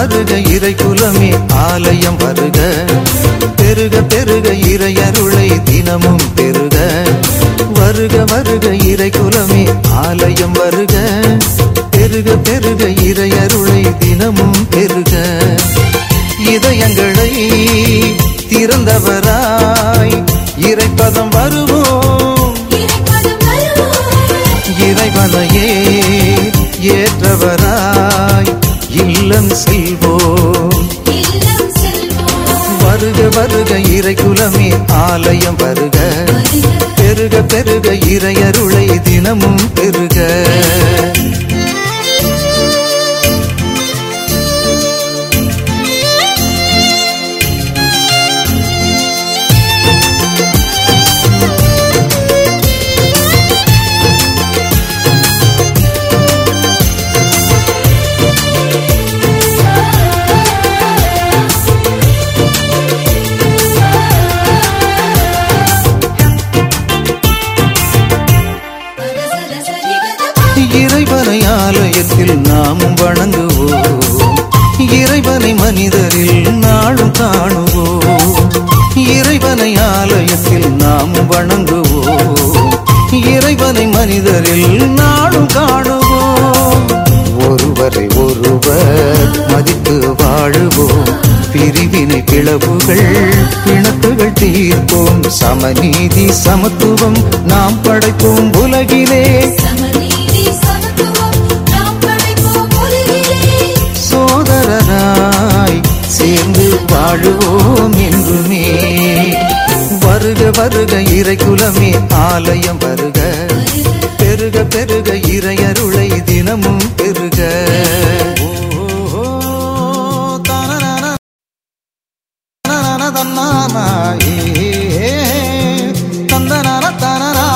வருக இறை குலமே ஆலயம் வருக பெருக பெருக இறையருளை தினமும் பெருக வருக வருக இறை குலமே ஆலயம் வருக பெருக பெருக இறையருளை தினமும் பெருக இதயங்களை திறந்தவராய் இறைப்பதம் வருவோம் இறைப்பதம் வருவோம் இறைவனையே ஏற்றவராய் இல்லம் செல்வோம் இல்லம் செல்வோம் வருக வருக இறை குலமே ஆலயம் வருக வருக பெருக பெருக இறையருளை தினமும் பெருக இறைவனை ஆலயத்தில் நாமும் வணங்குவோம் இறைவனை மனிதரில் நாளும் காணுவோம் இறைவனை ஆலயத்தில் நாமும் வணங்குவோம் இறைவனை மனிதரில் நாளும் காணுவோம் ஒருவரை ஒருவர் மதித்து வாழுவோம் பிரிவினை பிளவுகள் பிணக்குகள் தீர்ப்போம் சமநீதி சமத்துவம் நாம் படைப்போம் உலகிலே சமநீதி சமத்துவம் நாம் படைப்போம் உலகிலே சோதரராய் சேர்ந்து வாழுவோம் என்றுமே வருக வருக இறை குலமே ஆலயம் வருக பெருக பெருக இறையருளை தினமும் பெருக ஓ, தனனன, தனனன, தன்னானா, ஏ, ஏ, தந்தனன, தனனா.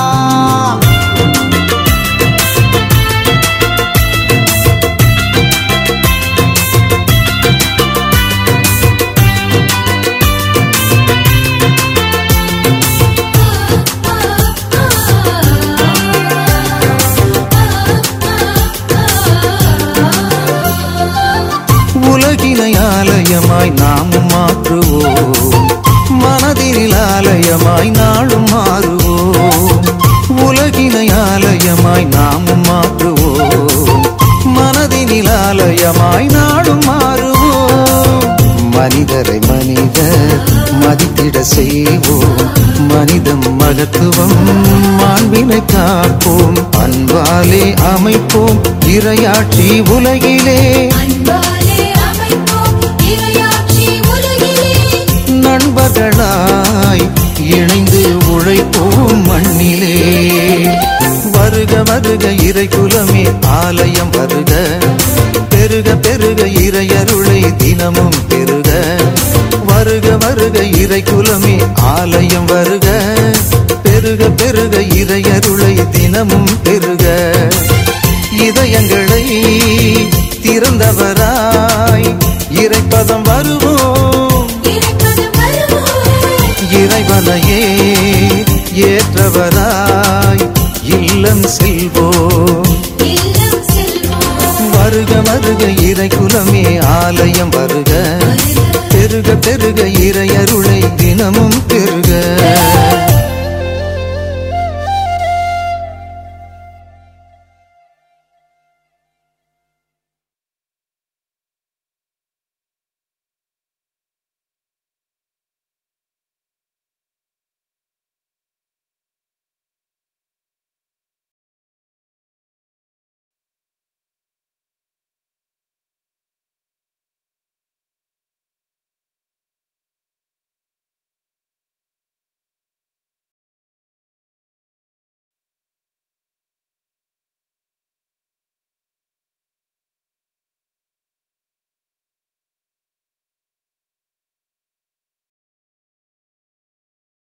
உலகினை ஆலயமாய் நாமும் மாற்றுவோம் மனதினில் ஆலயமாய் நாளும் மாறுவோம் உலகினை ஆலயமாய் நாமும் மாற்றுவோம் மனதினில் ஆலயமாய் நாளும் மாறுவோம் மனிதரை மனிதர் மதித்திட செய்வோம் மனிதம் மகத்துவம் மாண்பினை காப்போம் அன்பாலே அமைப்போம் இரையாட்சி உலகிலே அன்பாலே அமைப்போம் இறையாட்சி உலகிலே நண்பர்களாய் இணைந்து உழைப்போம் மண்ணிலே வருக வருக இறை குலமே ஆலயம் வருக பெருக பெருக இறையருளை தினமும் பெருக வருக வருக இறை குலமே ஆலயம் வருக பெருக பெருக இறையருளை தினமும் பெருக இதயங்களை திறந்தவராய் இறைப்பதம் வருவோம் இறைப்பதம் வருவோம் இறைவனையே ஏற்றவராய் இல்லம் செல்வோம் இல்லம் செல்வோம் வருக வருக இறை குலமே ஆலயம் வருக